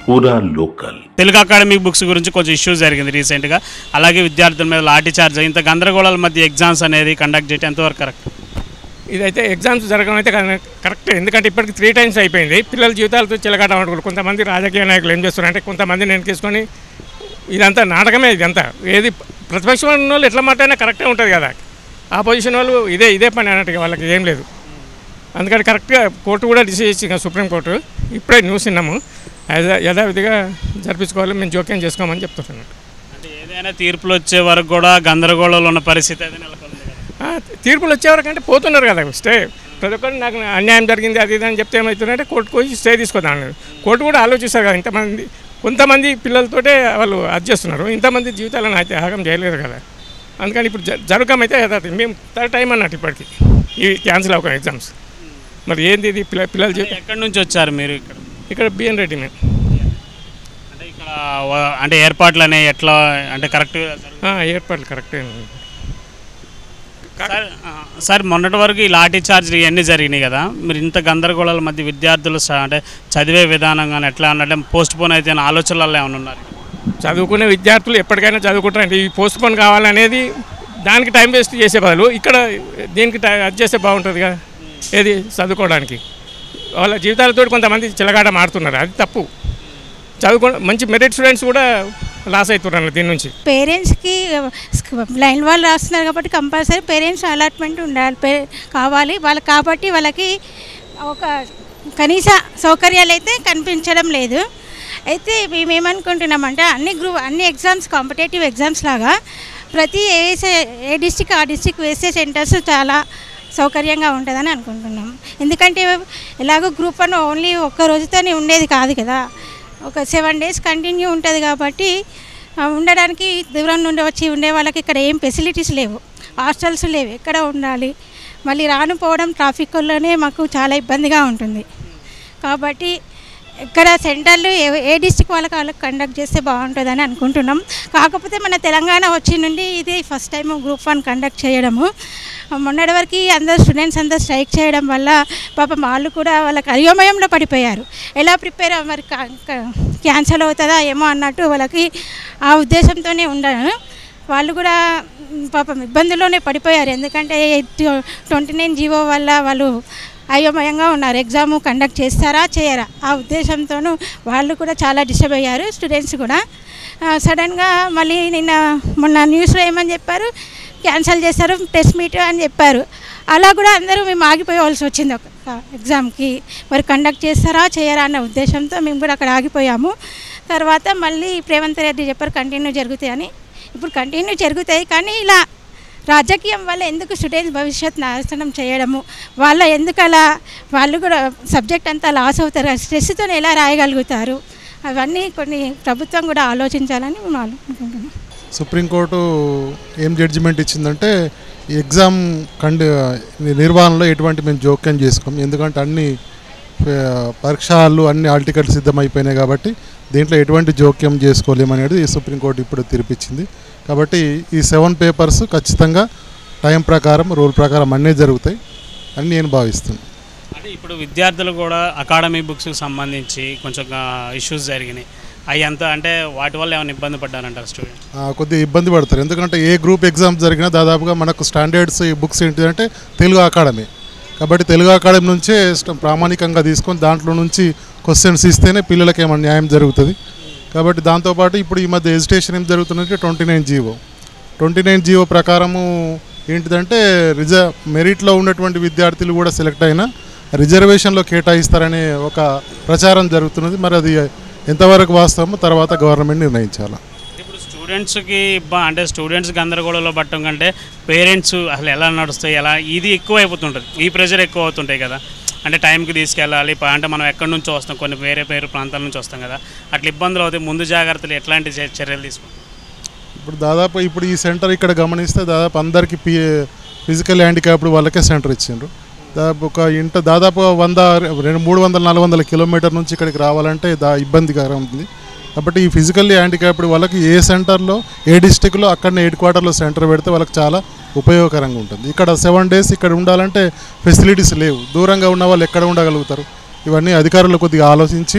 पूरा local Telugu academic books గురించి కొంచెం ఇష్యూస్ జరిగింది రీసెంట్గా అలాగే విద్యార్థుల మీద లాఠీ చార్జ్ ఇంత గందరగోళాల మధ్య ఎగ్జామ్స్ అనేది కండక్ట్ చేయడం ఎంతవరకు కరెక్ట్ ఇదైతే ఎగ్జామ్స్ జరగడం అయితే కరెక్ట్ ఎందుకంటే ఇప్పటికి త్రీ టైమ్స్ అయిపోయింది పిల్లల జీవితాలతో చిలకాట ఆడుకోరు కొంతమంది రాజకీయ నాయకులు ఏం చేస్తున్నారంటే కొంతమంది నేను తీసుకొని ఇదంతా నాటకమే ఇదంతా ఏది ప్రతిపక్షం ఉన్న వాళ్ళు ఎట్లా మాట్లాడినా కరెక్టే ఉంటుంది కదా ఆపోజిషన్ వాళ్ళు ఇదే ఇదే పని అన్నట్టుగా వాళ్ళకి ఏం లేదు అందుకని కరెక్ట్గా కోర్టు కూడా డిసైడ్ చేసింది సుప్రీంకోర్టు ఇప్పుడే న్యూస్ విన్నాము యథా యథావిధిగా జరిపించుకోవాలి మేము జోక్యం చేసుకోమని చెప్తున్నాను అంటే ఏదైనా తీర్పులు వచ్చే వరకు కూడా గందరగోళంలో ఉన్న పరిస్థితి అది నెలకొంది కదా. ఆ, తీర్పులు వచ్చేవరకు అంటే పోతున్నారు కదా స్టే ప్రతి ఒక్కరు నాకు అన్యాయం జరిగింది అది ఇది అని చెప్తే ఏమవుతుందంటే కోర్టుకు పోయి స్టే తీసుకుందాం కోర్టు కూడా ఆలోచిస్తారు కదా ఇంతమంది కొంతమంది పిల్లలతోటే వాళ్ళు అది చేస్తున్నారు ఇంతమంది జీవితాలను అయితే ఆగం చేయలేరు కదా అందుకని ఇప్పుడు జ- జరగం అయితే యథార్థం మేము థర్డ్ టైం అన్నట్టు ఇప్పటికి ఇవి క్యాన్సిల్ అవ్వక ఎగ్జామ్స్ మరి ఏంది ఇది పిల్ల పిల్లల అంటే జీవితం ఎక్కడి నుంచి వచ్చారు మీరు ఇక్కడ ఇక్కడ బిఎన్ రెడ్డి మేము అంటే ఇక్కడ వ- అంటే ఏర్పాట్లు అనేవి ఎట్లా అంటే కరెక్ట్ ఆ, ఏర్పాట్లు కరెక్టే సార్ ఆ, సార్ మొన్నటి వరకు ఈ లాఠీ చార్జ్ ఇవన్నీ జరిగినాయి కదా మీరు ఇంత గందరగోళాల మధ్య విద్యార్థులు స- అంటే చదివే విధానం కానీ ఎట్లా అంటే పోస్ట్ పోన్ అయితే అనే ఆలోచనలలో ఏమైనా ఉన్నారు చదువుకునే విద్యార్థులు ఎప్పటికైనా చదువుకుంటారంటే ఈ పోస్ట్ పోన్ కావాలనేది దానికి టైం వేస్ట్ చేసే బదులు ఇక్కడ దీనికి టై- అది చేస్తే బాగుంటుంది కదా ఏది చదువుకోవడానికి వాళ్ళ జీవితాలతో కొంతమంది చిలగాట మారుతున్నారు అది తప్పు చదువుకో మంచి మెరిట్ స్టూడెంట్స్ కూడా లాస్ అవుతున్నారు దీని నుంచి పేరెంట్స్కి బ్లైండ్ వాళ్ళు రాస్తున్నారు కాబట్టి కంపల్సరీ పేరెంట్స్ అలాట్మెంట్ ఉండాలి పే కావాలి వాళ్ళకి కాబట్టి వాళ్ళకి ఒక కనీస సౌకర్యాలు అయితే కనిపించడం లేదు అయితే మేము ఏమనుకుంటున్నామంటే అన్ని గ్రూప్ అన్ని ఎగ్జామ్స్ కాంపిటేటివ్ ఎగ్జామ్స్ లాగా ప్రతి వేసే ఏ డిస్టిక్ ఆ డిస్టిక్ వేసే సెంటర్స్ చాలా సౌకర్యంగా ఉంటుందని అనుకుంటున్నాం ఎందుకంటే ఎలాగో గ్రూప్ వన్ ఓన్లీ ఒక్క రోజుతోనే ఉండేది కాదు కదా ఒక సెవెన్ డేస్ కంటిన్యూ ఉంటుంది కాబట్టి ఆ, ఉండడానికి దూరం నుండి వచ్చి ఉండే వాళ్ళకి ఇక్కడ ఏం ఫెసిలిటీస్ లేవు హాస్టల్స్ లేవు ఎక్కడ ఉండాలి మళ్ళీ రాను పోవడం ట్రాఫిక్లోనే మాకు చాలా ఇబ్బందిగా ఉంటుంది కాబట్టి ఇక్కడ సెంటర్లు ఏ ఏ డిస్టిక్ వాళ్ళకి వాళ్ళకి కండక్ట్ చేస్తే బాగుంటుందని అనుకుంటున్నాం కాకపోతే మన తెలంగాణ వచ్చి నుండి ఇది first time group one conduct చేయడము మొన్నటి వరకు అందరు స్టూడెంట్స్ అందరు స్ట్రైక్ చేయడం వల్ల పాపం వాళ్ళు కూడా వాళ్ళకి అయోమయంలో పడిపోయారు ఎలా ప్రిపేర్ మరి క్యాన్సల్ అవుతుందా ఏమో అన్నట్టు వాళ్ళకి ఆ ఉద్దేశంతోనే ఉండను వాళ్ళు కూడా మ్, పాపం ఇబ్బందుల్లోనే పడిపోయారు ఎందుకంటే ట్వంటీ నైన్ జీవో వల్ల వాళ్ళు అయోమయంగా ఉన్నారు ఎగ్జామ్ కండక్ట్ చేస్తారా చేయరా ఆ ఉద్దేశంతోనూ వాళ్ళు కూడా చాలా డిస్టర్బ్ అయ్యారు స్టూడెంట్స్ కూడా ఆ, సడన్గా మళ్ళీ నిన్న మొన్న న్యూస్లో ఏమని చెప్పారు క్యాన్సిల్ చేస్తారు టెస్ట్ మీట్ అని చెప్పారు అలా కూడా అందరూ మేము ఆగిపోవాల్సి వచ్చింది ఒక ఎగ్జామ్కి మరి కండక్ట్ చేస్తారా చేయరా అన్న ఉద్దేశంతో మేము కూడా అక్కడ ఆగిపోయాము తర్వాత మళ్ళీ రేవంత్ రెడ్డి చెప్పారు కంటిన్యూ జరుగుతాయని ఇప్పుడు కంటిన్యూ జరుగుతాయి కానీ ఇలా రాజకీయం వల్ల ఎందుకు స్టూడెంట్స్ భవిష్యత్ నాశనం చేయడము వాళ్ళ ఎందుకు అలా వాళ్ళు కూడా సబ్జెక్ట్ అంతా లాస్ అవుతారు స్ట్రెస్తో ఎలా రాయగలుగుతారు అవన్నీ కొన్ని ప్రభుత్వం కూడా ఆలోచించాలని మేము అనుకుంటున్నాం సుప్రీంకోర్టు ఏం జడ్జిమెంట్ ఇచ్చిందంటే ఈ ఎగ్జామ్ కండి నిర్వహణలో ఎటువంటి మేము జోక్యం చేసుకోం ఎందుకంటే అన్ని ఆ, పరీక్షలు అన్ని ఆల్ టికెట్లు సిద్ధమైపోయినాయి కాబట్టి దీంట్లో ఎటువంటి జోక్యం చేసుకోలేమనేది ఈ సుప్రీంకోర్టు ఇప్పుడు తీర్పిచ్చింది కాబట్టి ఈ సెవెన్ పేపర్స్ ఖచ్చితంగా టైం ప్రకారం రూల్ ప్రకారం అన్నీ జరుగుతాయి అని నేను భావిస్తున్నాను అంటే ఇప్పుడు విద్యార్థులు కూడా అకాడమీ బుక్స్కి సంబంధించి కొంచెం ఇష్యూస్ జరిగినాయి అవి అంత అంటే వాటి వల్ల ఏమైనా ఇబ్బంది పడ్డారంటారు స్టూడెంట్ ఆ, కొద్దిగా ఇబ్బంది పడతారు ఎందుకంటే ఏ గ్రూప్ ఎగ్జామ్స్ జరిగినా దాదాపుగా మనకు స్టాండర్డ్స్ ఈ బుక్స్ ఏంటిదంటే తెలుగు అకాడమీ కాబట్టి తెలుగు అకాడమీ నుంచే స్ట- ప్రామాణికంగా తీసుకొని దాంట్లో నుంచి క్వశ్చన్స్ ఇస్తేనే పిల్లలకి ఏమైనా న్యాయం జరుగుతుంది కాబట్టి దాంతోపాటు ఇప్పుడు ఈ మధ్య ఎజిటేషన్ ఏం జరుగుతుందంటే twenty nine GO twenty nine GO ప్రకారము ఏంటిదంటే రిజ మెరిట్లో ఉన్నటువంటి విద్యార్థులు కూడా సెలెక్ట్ అయినా రిజర్వేషన్లో కేటాయిస్తారనే ఒక ప్రచారం జరుగుతున్నది మరి అది ఎంతవరకు వాస్తవమో తర్వాత గవర్నమెంట్ నిర్ణయించాలి ఇప్పుడు స్టూడెంట్స్కి ఇబ్బ అంటే స్టూడెంట్స్ గందరగోళంలో పట్టడం కంటే పేరెంట్స్ అసలు ఎలా నడుస్తాయి ఎలా ఇది ఎక్కువ అయిపోతుంటుంది ఈ ప్రెషర్ ఎక్కువ అవుతుంటాయి కదా అంటే టైంకి తీసుకెళ్ళాలి ప- అంటే మనం ఎక్కడి నుంచో వస్తాం కొన్ని వేరే వేరే ప్రాంతాల నుంచి వస్తాం కదా అట్లా ఇబ్బందులు అవుతాయి ముందు జాగ్రత్తలు ఎట్లాంటి చే- చర్యలు తీసుకుంటాం ఇప్పుడు దాదాపు ఇప్పుడు ఈ సెంటర్ ఇక్కడ గమనిస్తే దాదాపు అందరికీ పి ఫిజికల్ హ్యాండిక్యాప్డ్ వాళ్ళకే సెంటర్ ఇచ్చిండ్రు దాదాపు ఒక ఇంట దాదాపు వంద రెండు మూడు వందల నాలుగు వందల కిలోమీటర్ నుంచి ఇక్కడికి రావాలంటే దా ఇబ్బందికరం ఉంది కాబట్టి ఈ ఫిజికల్లీ హ్యాండిక్యాప్డ్ వాళ్ళకి ఏ సెంటర్లో ఏ డిస్టిక్లో అక్కడనే హెడ్ క్వార్టర్లో సెంటర్ పెడితే వాళ్ళకి చాలా ఉపయోగకరంగా ఉంటుంది ఇక్కడ సెవెన్ డేస్ ఇక్కడ ఉండాలంటే ఫెసిలిటీస్ లేవు దూరంగా ఉన్న వాళ్ళు ఎక్కడ ఉండగలుగుతారు ఇవన్నీ అధికారులు కొద్దిగా ఆలోచించి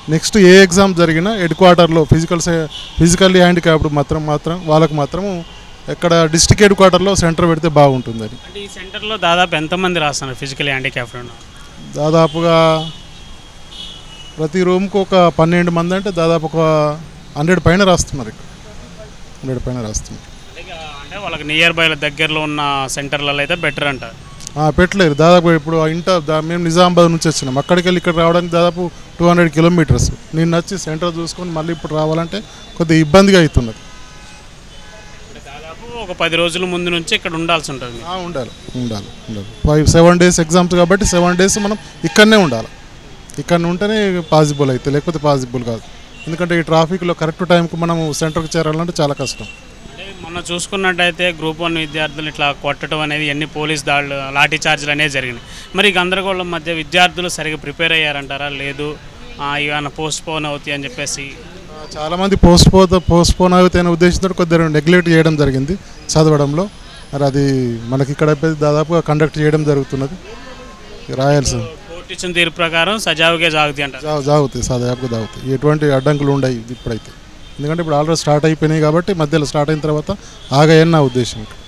నెక్స్ట్ ఏ ఎగ్జామ్ జరిగినా హెడ్ క్వార్టర్లో ఫిజికల్ ఫిజికల్లీ హ్యాండిక్యాప్డ్ మాత్రం మాత్రం వాళ్ళకు మాత్రం ఎక్కడ డిస్టిక్ హెడ్ క్వార్టర్లో సెంటర్ పెడితే బాగుంటుందని అంటే ఈ సెంటర్లో దాదాపు ఎంతమంది రాస్తున్నారు ఫిజికల్ హ్యాండిక్యాప్డ్ దాదాపుగా ప్రతి రూమ్కి ఒక పన్నెండు మంది అంటే దాదాపు ఒక హండ్రెడ్ పైన రాస్తున్నారు ఇక్కడ హండ్రెడ్ పైన రాస్తున్నారు అంటే వాళ్ళకి నియర్ బై దగ్గరలో ఉన్న సెంటర్లలో అయితే బెటర్ అంటారు ఆ, పెట్టలేరు దాదాపు ఇప్పుడు ఆ ఇంట దా- మేము నిజామాబాద్ నుంచి వచ్చినాం అక్కడికి వెళ్ళి ఇక్కడ రావడానికి దాదాపు టూ హండ్రెడ్ కిలోమీటర్స్ నేను వచ్చి సెంటర్ చూసుకొని మళ్ళీ ఇప్పుడు రావాలంటే కొద్దిగా ఇబ్బందిగా అవుతున్నది అంటే దాదాపు ఒక పది రోజుల ముందు నుంచి ఇక్కడ ఉండాల్సి ఉంటుంది ఆ, ఉండాలి ఉండాలి ఉండాలి ఫైవ్ సెవెన్ డేస్ ఎగ్జామ్స్ కాబట్టి సెవెన్ డేస్ మనం ఇక్కడనే ఉండాలి ఇక్కడ ఉంటేనే పాసిబుల్ అవుతుంది లేకపోతే పాసిబుల్ కాదు ఎందుకంటే ఈ ట్రాఫిక్లో కరెక్ట్ టైంకి మనం సెంటర్కి చేరాలంటే చాలా కష్టం అంటే మొన్న చూసుకున్నట్టయితే గ్రూప్ వన్ విద్యార్థులు ఇట్లా కొట్టడం అనేది ఎన్ని పోలీస్ దాడులు లాఠీ చార్జీలు అనేవి జరిగినాయి మరి ఈ గందరగోళం మధ్య విద్యార్థులు సరిగ్గా ప్రిపేర్ అయ్యారంటారా లేదు ఆ, ఇవన్న పోస్ట్ పోన్ అవుతాయి అని చెప్పేసి చాలా మంది పోస్ట్ పోత పోస్ట్ పోన్ అవుతాయి అనే ఉద్దేశంతో కొద్దిగా నెగ్లెక్ట్ చేయడం జరిగింది చదవడంలో మరి అది మనకి ఇక్కడ అయిపోయి దాదాపుగా కండక్ట్ చేయడం జరుగుతున్నది రాయాల్సి కోర్టు ఇచ్చిన తీర్పు ప్రకారం సజావుగా జాగుతాయి అంటారు జా- జాగుతాయి దాదాపుగా జాగుతాయి ఎటువంటి అడ్డంకులు ఉండవు ఇప్పుడైతే ఎందుకంటే ఇప్పుడు ఆల్రెడీ స్టార్ట్ అయిపోయినాయి కాబట్టి మధ్యలో స్టార్ట్ అయిన తర్వాత ఆగాయని నా ఉద్దేశం